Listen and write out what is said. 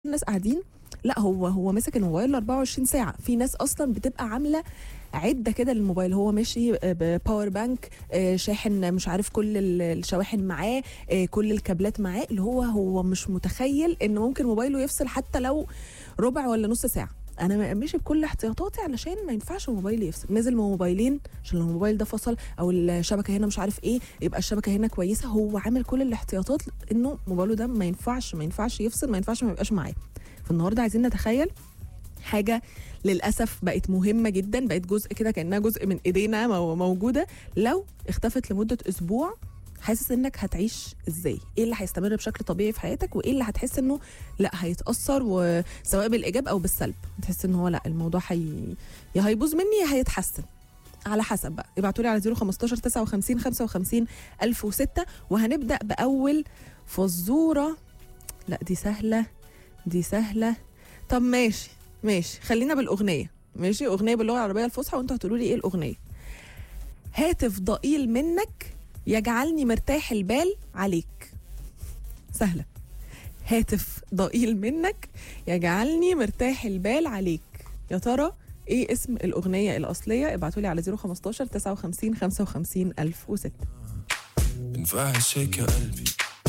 الناس قاعدين لا هو هو ماسك الموبايل 24 ساعه في ناس اصلا بتبقى عامله عده كده للموبايل هو ماشي بباور بانك آه، شاحن مش عارف كل ال- الشواحن معاه آه، كل الكابلات معاه اللي هو هو مش متخيل ان ممكن موبايله يفصل حتى لو ربع ولا نص ساعه انا ماشي بكل احتياطاتي علشان ما ينفعش موبايلي يفصل نزل من موبايلين عشان لو الموبايل ده فصل او الشبكه هنا مش عارف ايه يبقى الشبكه هنا كويسه هو عامل كل الاحتياطات انه موبايله ده ما ينفعش ما ينفعش يفصل ما ينفعش ما يبقاش معاه فالنهارده عايزين نتخيل حاجه للاسف بقت مهمه جدا بقت جزء كده كانها جزء من ايدينا مو- موجوده لو اختفت لمده اسبوع حاسس انك هتعيش ازاي ايه اللي هيستمر بشكل طبيعي في حياتك وايه اللي هتحس انه لا هيتاثر وسواء بالايجاب او بالسلب تحس ان هو لا الموضوع حي... يا هيبوظ مني يا هيتحسن على حسب بقى ابعتوا لي على 015 59 55 1006 وهنبدا باول فزوره لا دي سهله دي سهله طب ماشي ماشي خلينا بالاغنيه ماشي اغنيه باللغه العربيه الفصحى وانتوا هتقولوا لي ايه الاغنيه هاتف ضئيل منك يجعلني مرتاح البال عليك سهله هاتف ضئيل منك يجعلني مرتاح البال عليك يا ترى ايه اسم الاغنيه الاصليه ابعتوا لي على 015 59 55 1006 بنفعل شيك يا قلبي